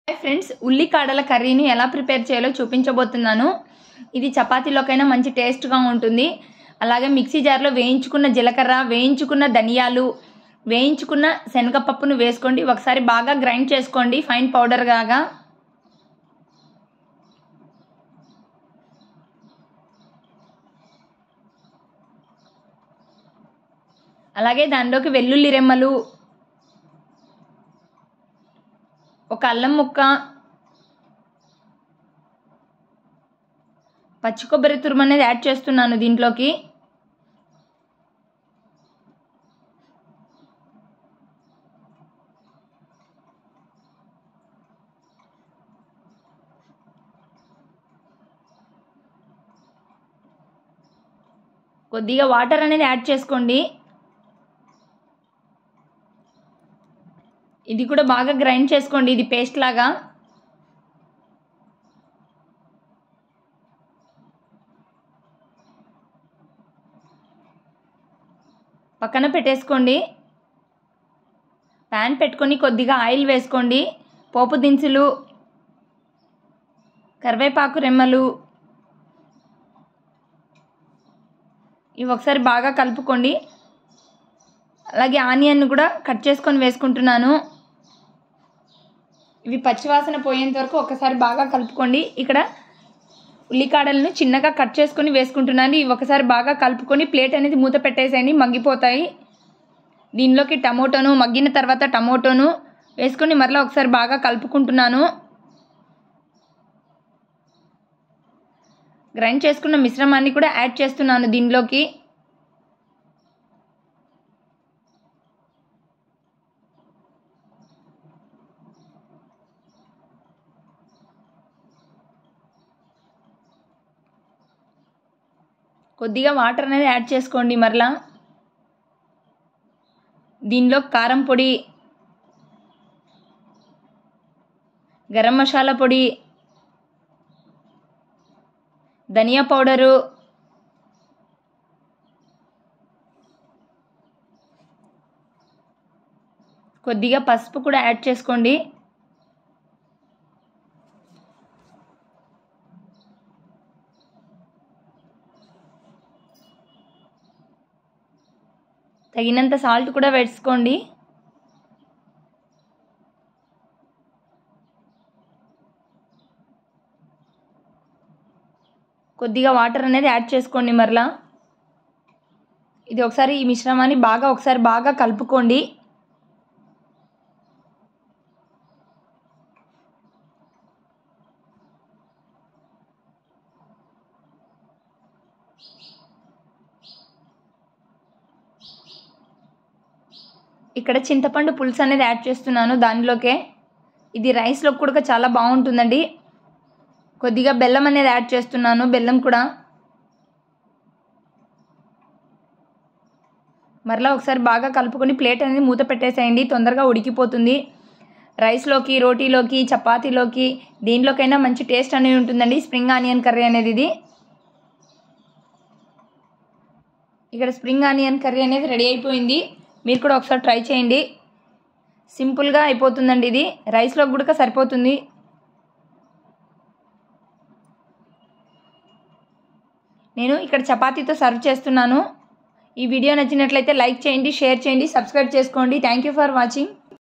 hi friends ఉల్లికాడల కర్రీని ఎలా prepare చేయాలో చూపించబోతున్నాను ఇది చపాతీలోకైనా మంచి టేస్ట్గా ఉంటుంది అలాగే మిక్సీ జార్లో వేయించుకున్న జీలకర్ర వేయించుకున్న ధనియాలు వేయించుకున్న శనగపప్పును వేసుకోండి ఒకసారి బాగా గ్రైండ్ చేసుకోండి ఫైన్ పౌడర్ లాగా అలాగే దానిలోకి వెల్లుల్లి రెమ్మలు ఒక అల్లం ముక్క పచ్చి కొబ్బరి తురుము అనేది యాడ్ చేస్తున్నాను దీంట్లోకి కొద్దిగా వాటర్ అనేది యాడ్ చేసుకోండి ఇది కూడా బాగా గ్రైండ్ చేసుకోండి ఇది పేస్ట్ లాగా పక్కన పెట్టేసుకోండి ప్యాన్ పెట్టుకొని కొద్దిగా ఆయిల్ వేసుకోండి పోపు దినుసులు కరివేపాకు రెమ్మలు ఇవి ఒకసారి బాగా కలుపుకోండి అలాగే ఆనియన్ కూడా కట్ చేసుకొని వేసుకుంటున్నాను ఇవి పచ్చివాసన పోయేంత వరకు ఒకసారి బాగా కలుపుకోండి ఇక్కడ ఉల్లికాడలను చిన్నగా కట్ చేసుకొని వేసుకుంటున్నాను ఇవి ఒకసారి బాగా కలుపుకొని ప్లేట్ అనేది మూత పెట్టేసేయండి మగ్గిపోతాయి దీనిలోకి టమోటోను మగ్గిన తర్వాత టమోటోను వేసుకొని మరలా ఒకసారి బాగా కలుపుకుంటున్నాను గ్రైండ్ చేసుకున్న మిశ్రమాన్ని కూడా యాడ్ చేస్తున్నాను దీనిలోకి కొద్దిగా వాటర్ అనేది యాడ్ చేసుకోండి మరలా దీనిలో కారం పొడి గరం మసాలా పొడి ధనియా పౌడరు కొద్దిగా పసుపు కూడా యాడ్ చేసుకోండి తగినంత సాల్ట్ కూడా వేసుకోండి కొద్దిగా వాటర్ అనేది యాడ్ చేసుకోండి మరలా ఇది ఒకసారి ఈ మిశ్రమాన్ని బాగా ఒకసారి బాగా కలుపుకోండి ఇక్కడ చింతపండు పులుసు అనేది యాడ్ చేస్తున్నాను దానిలోకే ఇది రైస్లో కూడా చాలా బాగుంటుందండి కొద్దిగా బెల్లం అనేది యాడ్ చేస్తున్నాను బెల్లం కూడా మరలా ఒకసారి బాగా కలుపుకొని ప్లేట్ అనేది మూత పెట్టేసేయండి తొందరగా ఉడికిపోతుంది రైస్లోకి రోటీలోకి చపాతీలోకి దీనిలోకైనా మంచి టేస్ట్ అనేది ఉంటుందండి స్ప్రింగ్ ఆనియన్ కర్రీ అనేది ఇది ఇక్కడ స్ప్రింగ్ ఆనియన్ కర్రీ అనేది రెడీ అయిపోయింది మీరు కూడా ఒకసారి ట్రై చేయండి సింపుల్గా అయిపోతుందండి ఇది రైస్లో కూడా సరిపోతుంది నేను ఇక్కడ చపాతీతో సర్వ్ చేస్తున్నాను ఈ వీడియో నచ్చినట్లయితే లైక్ చేయండి షేర్ చేయండి సబ్స్క్రైబ్ చేసుకోండి థ్యాంక్ యూ ఫర్ వాచింగ్